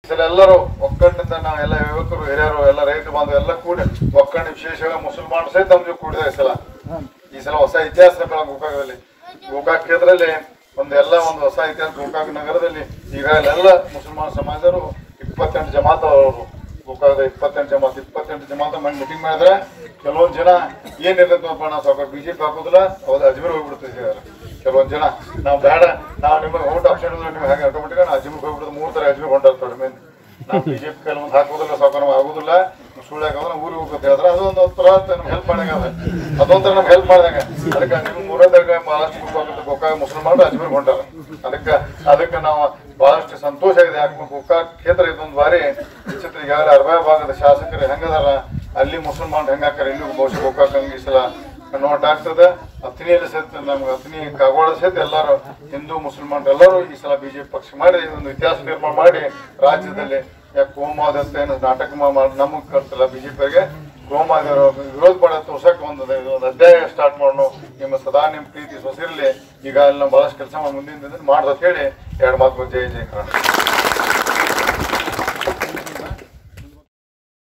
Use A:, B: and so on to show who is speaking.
A: ಸಲ ಎಲ್ಲರೂ ಒಕ್ಕಂಡಿಂದ ನಾವು ಎಲ್ಲ ಯುವಕರು ಹಿರಿಯರು ಎಲ್ಲ ರೈತ ಬಾಂಧವ ಎಲ್ಲ ಕೂಡಿ ಒಕ್ಕಂಡು ವಿಶೇಷವಾಗಿ ಮುಸಲ್ಮಾನರು ಸಹಿತ ನಮ್ಮ ಜೊತೆ ಕೂಡಿದೆ ಈ ಸಲ ಈ ಸಲ ಹೊಸ ಇತಿಹಾಸ ಬೆಳ ಗೋಕಾಕದಲ್ಲಿ ಗೋಕಾಕ್ ಕ್ಷೇತ್ರದಲ್ಲಿ ಒಂದು ಎಲ್ಲ ಒಂದು ಹೊಸ ಇತಿಹಾಸ ಗೋಕಾಕ್ ನಗರದಲ್ಲಿ ಈಗ ಎಲ್ಲ ಮುಸಲ್ಮಾನ ಸಮಾಜರು ಇಪ್ಪತ್ತೆಂಟು ಜಮಾತ ಅವರು ಗೋಕಾಕದ ಇಪ್ಪತ್ತೆಂಟು ಜಮಾತ್ ಇಪ್ಪತ್ತೆಂಟು ಜಮಾತ ಮಾಡಿ ಮೀಟಿಂಗ್ ಮಾಡಿದ್ರೆ ಕೆಲವೊಂದು ಜನ ಏನ್ ಇರ್ತೈತಪ್ಪ ನಾವು ಸಾವ್ಕಾರ ಬಿಜೆಪಿ ಹಾಕೋದಿಲ್ಲ ಹೌದು ಅಜ್ಮೀರ್ ಹೋಗ್ಬಿಡ್ತಿದ್ದಾರೆ ಕೆಲವೊಂದು ಜನ ನಾವು ಬೇಡ ನಾವು ನಿಮಗೆ ಓಟ್ ಆಪ್ಷನ್ ನಿಮ್ಗೆ ಹೆಂಗೆ ಆಟೋಮೆಟಿಕ್ ನಾವು ಅಜ್ಮೀರ್ ಹೋಗ್ಬಿಡೋದು ಮೂರು ತರ ಅಜ್ಮೀರ್ ಹೊಂಟಾರ್ತಾರೆ ಮೇನ್ ನಾವು ಬಿಜೆಪಿ ಕೆಲವೊಂದು ಹಾಕೋದಿಲ್ಲ ಸಾವ್ಕಾರ ನಮ್ಗೆ ಆಗೋದಿಲ್ಲ ಸುಳ್ಳು ಹಾಕೋದ್ರೆ ನಾವು ಊರಿಗೆ ಹೋಗ್ಬೇಕು ಹೇಳಿದ್ರೆ ಅದೊಂದು ತರ ನಮ್ಗೆ ಹೆಲ್ಪ್ ಮಾಡಂಗ ಅದೊಂಥರ ನಮ್ಗೆ ಹೆಲ್ಪ್ ಮಾಡ್ದಂಗ ಅದಕ್ಕೆ ನಿಮ್ಮ ಮೂರದಾಗ ಬಹಳಷ್ಟು ಗೋಕಾಕ ಗೋಕಾಕ ಮುಸಲ್ಮಾನರು ಅಜ್ಮೀರ್ ಹೊಂಟಾರ ಅದಕ್ಕೆ ಅದಕ್ಕೆ ನಾವು ಬಹಳಷ್ಟು ಸಂತೋಷ ಆಗಿದೆ ಯಾಕೆ ಗೋಕಾಕ್ ಕ್ಷೇತ್ರ ಇದೊಂದು ಬಾರಿ ವಿಚಿತ್ರ ಈಗಾಗಲೇ ಅರ್ಬಾಯ ಭಾಗದ ಶಾಸಕರು ಹೆಂಗದಾರ ಅಲ್ಲಿ ಮುಸಲ್ಮಾನ್ ಹೆಂಗ ಹಾಕಾರ ಇಲ್ಲಿ ಬಹುಶಃ ಗೋಕಾಕ್ ಹಂಗೆ ಈ ಸಲ ನೋಟ್ ಆಗ್ತದೆ ಅತ್ನಿಯಲ್ಲಿ ಸಹಿತ ನಮ್ಗೆ ಅತ್ನಿ ಕಾಗೋಡ ಸಹಿತ ಎಲ್ಲರೂ ಹಿಂದೂ ಮುಸಲ್ಮಾನರು ಎಲ್ಲರೂ ಈ ಸಲ ಬಿಜೆಪಿ ಪಕ್ಷ ಮಾಡಿ ಒಂದು ಇತಿಹಾಸ ನಿರ್ಮಾಣ ಮಾಡಿ ರಾಜ್ಯದಲ್ಲಿ ಯಾಕೆ ಕೋಮಾದ ಅಂತ ಏನು ನಾಟಕ ಮಾಡಿ ನಮಗೆ ಕರ್ತಲ್ಲ ಬಿಜೆಪಿಗೆ ಕೋಮಾದವರು ವಿರೋಧ ಪಡ ತೋರ್ಸಕ್ಕೆ ಒಂದು ಒಂದು ಅಧ್ಯಾಯ ಸ್ಟಾರ್ಟ್ ಮಾಡೋಣ ನಿಮ್ಮ ಸದಾ ನಿಮ್ಮ ಪ್ರೀತಿ ಸೊಸಿರ್ಲಿ ಈಗ ಅಲ್ಲಿ ನಾವು ಬಹಳಷ್ಟು ಕೆಲಸ ಮಾಡಿ ಮುಂದಿನ ದಿನದಲ್ಲಿ ಮಾಡ್ದ ಹೇಳಿ ಎರಡು ಮಾತು ಜೈ ಜೈ ಕರ್ನಾಟಕ